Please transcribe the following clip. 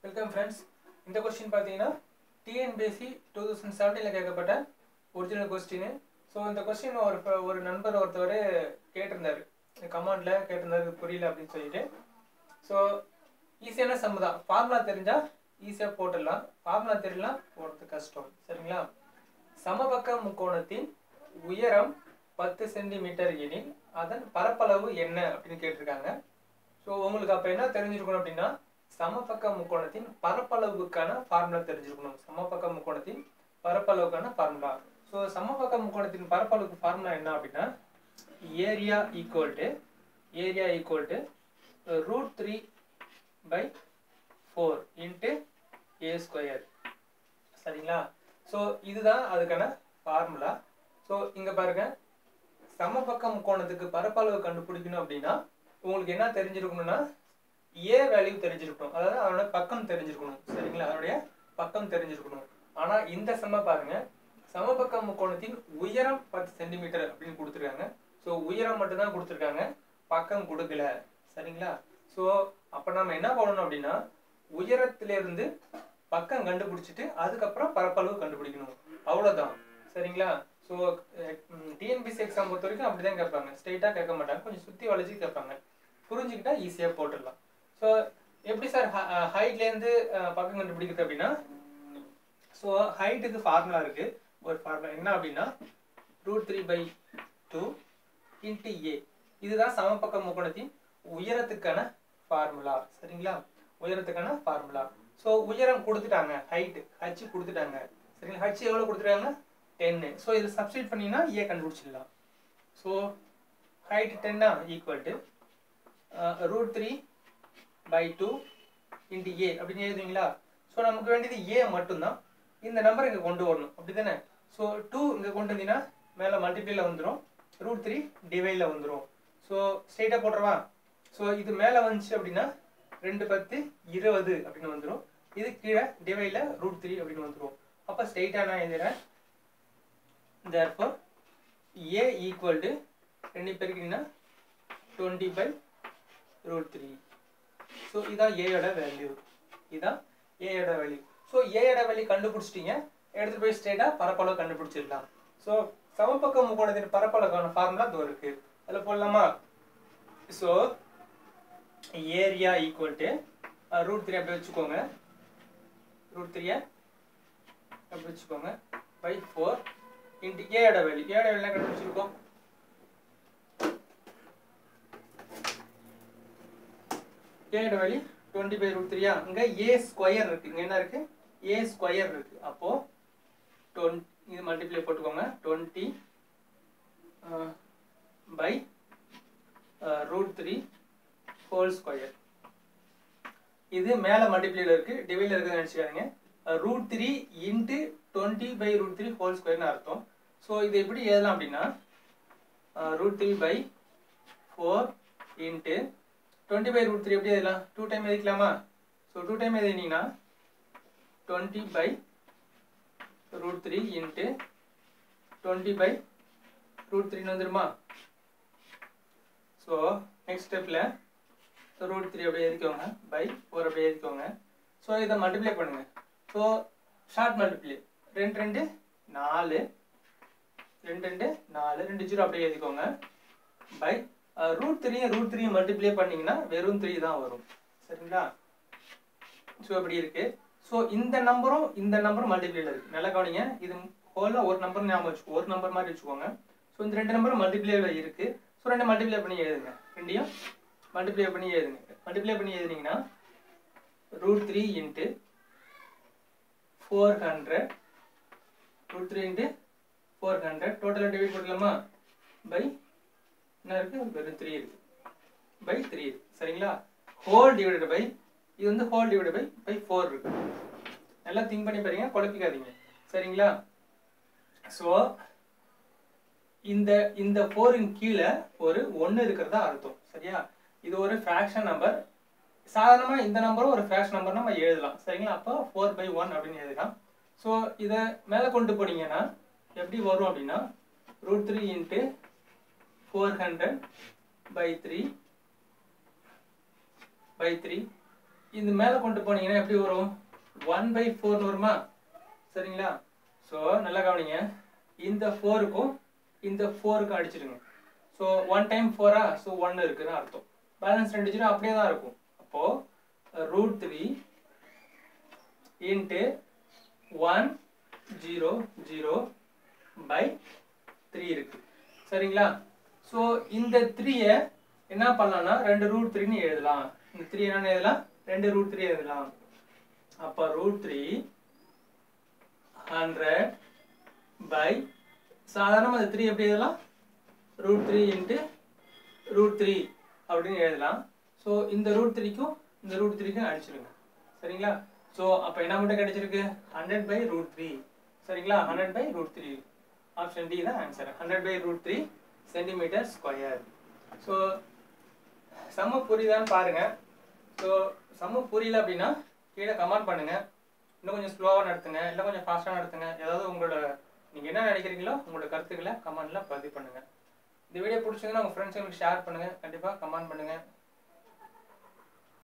welcome friends இந்த question பார்த்தீங்கன்னா TNPSC two thousand செவன்டீனில் கேட்கப்பட்ட ஒரிஜினல் கொஸ்டின் ஸோ இந்த கொஸ்டின் ஒரு ப- ஒரு நண்பர் ஒருத்தவர் கேட்டிருந்தாரு கமாண்டில் கேட்டிருந்தாரு இது புரியல அப்படின்னு சொல்லிட்டு ஸோ ஈஸியான சம் தான் ஃபார்முலா தெரிஞ்சால் ஈஸியாக போட்டுடலாம் ஃபார்முலா தெரியலாம் போடுறது கஷ்டம் சரிங்களா சமபக்க முக்கோணத்தின் உயரம் பத்து சென்டிமீட்டர் எனில் அதன் பரப்பளவு என்ன அப்படின்னு கேட்டிருக்காங்க ஸோ உங்களுக்கு அப்போ என்ன தெரிஞ்சிருக்கணும் அப்படின்னா சமபக்க முக்கோணத்தின் பரப்பளவுக்கான ஃபார்முலா தெரிஞ்சிருக்கணும் சமபக்க முக்கோணத்தின் பரப்பளவுக்கான ஃபார்முலா ஸோ சமபக்க முக்கோணத்தின் பரப்பளவுக்கு ஃபார்முலா என்ன அப்படின்னா area equal to area equal to root three by four into A square சரிங்களா ஸோ இதுதான் அதுக்கான ஃபார்முலா ஸோ இங்கே பாருங்க சமபக்க முக்கோணத்துக்கு பரப்பளவு கண்டுபிடிக்கணும் அப்படின்னா உங்களுக்கு என்ன தெரிஞ்சிருக்கணும்னா ஏ வேல்யூ தெரிஞ்சிருக்கணும் அதாவது அதோட பக்கம் தெரிஞ்சிருக்கணும் சரிங்களா அதனுடைய பக்கம் தெரிஞ்சிருக்கணும் ஆனா இந்த சம பாருங்க சமபக்க முக்கோணத்தின் உயரம் பத்து சென்டிமீட்டர் அப்படின்னு கொடுத்துருக்காங்க ஸோ உயரம் மட்டும்தான் கொடுத்துருக்காங்க பக்கம் கொடுக்கல சரிங்களா ஸோ அப்போ நம்ம என்ன பண்ணணும் அப்படின்னா உயரத்திலிருந்து பக்கம் கண்டுபிடிச்சிட்டு அதுக்கப்புறம் பரப்பளவு கண்டுபிடிக்கணும் அவ்வளவுதான் சரிங்களா ஸோ டிஎன்பிசி எக்ஸாம் பொறுத்த வரைக்கும் அப்படிதான் கேட்பாங்க ஸ்ட்ரெயிட்டாக கேட்க மாட்டாங்க கொஞ்சம் சுற்றி வளைச்சு கேட்பாங்க புரிஞ்சுக்கிட்டா ஈஸியாக போட்டுடலாம் ஸோ எப்படி சார் ஹைட்லேருந்து பக்கம் கண்டுபிடிக்கிறது அப்படின்னா ஸோ ஹைட்டுக்கு ஃபார்முலா இருக்கு ஒரு ஃபார்முலா என்ன அப்படின்னா root three by two into A இதுதான் சமபக்க முக்கோணத்தின் உயரத்துக்கான ஃபார்முலா சரிங்களா உயரத்துக்கான ஃபார்முலா ஸோ உயரம் கொடுத்துட்டாங்க ஹைட் ஹச் கொடுத்துட்டாங்க சரிங்களா ஹச் எவ்வளோ கொடுத்துருக்காங்க டென்னு ஸோ இது சப்ஸ்டியூட் பண்ணினா ஏ கண்டுபிடிச்சிடலாம் ஸோ ஹைட் டென்னா equal to root three by two into A அப்படின்னு எழுதுவீங்களா ஸோ நமக்கு வேண்டியது ஏ மட்டும்தான் இந்த நம்பர் இங்கே கொண்டு வரணும் அப்படி தானே ஸோ டூ இங்கே கொண்டு வந்தீங்கன்னா மேலே மல்டிப்ளைல வந்துடும் ரூட் த்ரீ டிவைடில் வந்துடும் ஸோ ஸ்ட்ரெயிட்டாக போட்டுறவா ஸோ இது மேலே வந்துச்சு அப்படின்னா ரெண்டு பத்து இருபது அப்படின்னு வந்துடும் இது கீழே டிவைடில் ரூட் த்ரீ அப்படின்னு வந்துடும் அப்போ ஸ்ட்ரெயிட்டாக நான் எழுதுறேன் therefore a equal to ரெண்டு பெருக்கிங்கன்னா twenty by root three so இதான் ஏயோட வேல்யூ இதான் ஏயோட வேல்யூ ஸோ ஏயோட வேல்யூ கண்டுபிடிச்சிட்டீங்க எடுத்துட்டு போய் ஸ்ட்ரெயிட்டாக பரப்பளவு கண்டுபிடிச்சிடலாம் ஸோ சமபக்க முக்கோணத்தின் பரப்பளவுக்கான ஃபார்முலா தோ இருக்கு அதில் போடலாமா so area equal to root three அப்படி வச்சுக்கோங்க ரூட் த்ரீயை அப்படி வச்சுக்கோங்க பை ஃபோர் இன்ட்டு ஏட வேல்யூ ஏட வேல்யூ கண்டுபிடிச்சிருக்கோம் ஏட வேல்யூ டுவெண்ட்டி பை ரூட் த்ரீயா இங்க ஏ ஸ்கொயர் இருக்கு இங்க என்ன இருக்கு ஏ ஸ்கொயர் இருக்கு அப்போ டுவெண்ட் இது மல்டிப்ளை போட்டுக்கோங்க twenty by root three whole square இது மேல மல்டிப்ளைல இருக்கு டிவைட்ல இருக்குன்னு நினைச்சுக்காதீங்க root three into twenty by root three whole ஸ்கொயர்னு அர்த்தம் ஸோ இது எப்படி எழுதலாம் அப்படின்னா root three by four into twenty by root three எப்படி எழுதலாம் டூ டைம் எழுதிக்கலாமா ஸோ டூ டைம் எழுதினீங்கன்னா twenty by root three into twenty by root த்ரீன்னு வந்துருமா ஸோ நெக்ஸ்ட் ஸ்டெப்பில் ரூட் த்ரீ அப்படியே எழுதிக்கோங்க பை ஃபோர் அப்படியே எழுதிக்கோங்க ஸோ இதை மல்டிப்ளை பண்ணுங்க ஸோ ஷார்ட் மல்டிப்ளை ரெண்டு ரெண்டு நாலு ரெண்டு ரெண்டு நாலு ரெண்டு ஜீரோ அப்படியே எழுதிக்கோங்க by root three root three multiply பண்ணீங்கன்னா வெறும் த்ரீ தான் வரும் சரிங்களா ஸோ இப்படி இருக்கு ஸோ இந்த நம்பரும் இந்த நம்பரும் மல்டிப்ளைல இருக்கு நல்லா கவனிங்க இது ஹோல்ல ஒரு நம்பர் ஞாபகம் வச்சுக்கோ ஒரு நம்பர் மாதிரி வச்சுக்கோங்க ஸோ இந்த ரெண்டு நம்பரும் மல்டிப்ளைல இருக்கு ஸோ ரெண்டு மல்டிப்ளை பண்ணி எழுதுங்க ரெண்டையும் மல்டிப்ளை பண்ணி எழுதுங்க மல்டிப்ளை பண்ணி எழுதுனீங்கன்னா root three into four hundred root three into four hundred டோட்டலாக டிவைட் பண்ணலாமா பை என்ன இருக்கு வெறும் த்ரீ இருக்கு பை த்ரீ இருக்கு சரிங்களா ஹோல் டிவைடட் பை இது வந்து whole divided by by four இருக்கு நல்லா திங்க் பண்ணி பாருங்க குழப்பிக்காதீங்க சரிங்களா ஸோ இந்த இந்த ஃபோரின் கீழே ஒரு ஒன்று இருக்கிறதா அர்த்தம் சரியா இது ஒரு ஃப்ராக்ஷன் நம்பர் சாதாரணமாக இந்த நம்பரும் ஒரு ஃப்ராக்ஷன் நம்பர் நம்ம எழுதலாம் சரிங்களா அப்போ ஃபோர் பை ஒன் அப்படின்னு எழுதலாம் ஸோ இதை மேலே கொண்டு போனீங்கன்னா எப்படி வரும் அப்படின்னா root three into four hundred by three by three இந்த மேலே கொண்டு போனீங்கன்னா எப்படி வரும் ஒன் பை ஃபோர்னு வருமா சரிங்களா ஸோ நல்லா கவனிங்க இந்த ஃபோருக்கும் இந்த ஃபோருக்கும் அடிச்சிடுங்க ஸோ ஒன் டைம் ஃபோரா ஸோ ஒன் இருக்குன்னு அர்த்தம் பேலன்ஸ் ரெண்டு ஜீரோ அப்படியே தான் இருக்கும் அப்போது root three into one zero zero by three இருக்கு சரிங்களா ஸோ இந்த த்ரீயை என்ன பண்ணலாம்னா ரெண்டு ரூட் த்ரீன்னு எழுதலாம் இந்த த்ரீ என்னன்னு எழுதலாம் ரெண்டு ரூட் த்ரீ எழுதலாம் அப்போ ரூட் த்ரீ ஹண்ட்ரட் பை சாதாரணமாக அந்த த்ரீ எப்படி எழுதலாம் root three into root three அப்படின்னு எழுதலாம் ஸோ இந்த ரூட் த்ரீக்கும் இந்த ரூட் த்ரீக்கும் அடிச்சிருங்க சரிங்களா ஸோ அப்போ என்ன மட்டும் கிடைச்சிருக்கு ஹண்ட்ரட் பை ரூட் த்ரீ சரிங்களா hundred by root three option D தான் answer hundred by root three centimetre square so சம புரியுதான்னு பாருங்க ஸோ சம புரியல அப்படின்னா கீழே கமெண்ட் பண்ணுங்க இன்னும் கொஞ்சம் ஸ்லோவாக நடத்துங்க இல்லை கொஞ்சம் ஃபாஸ்ட்டாக நடத்துங்க ஏதாவது உங்களோட நீங்கள் என்ன நினைக்கிறீங்களோ உங்களோட கருத்துக்களை கமெண்ட்ல பதிவு பண்ணுங்க இந்த வீடியோ பிடிச்சிங்கன்னா உங்கள் ஃப்ரெண்ட்ஸுங்களுக்கு ஷேர் பண்ணுங்க கண்டிப்பாக கமெண்ட் பண்ணுங்க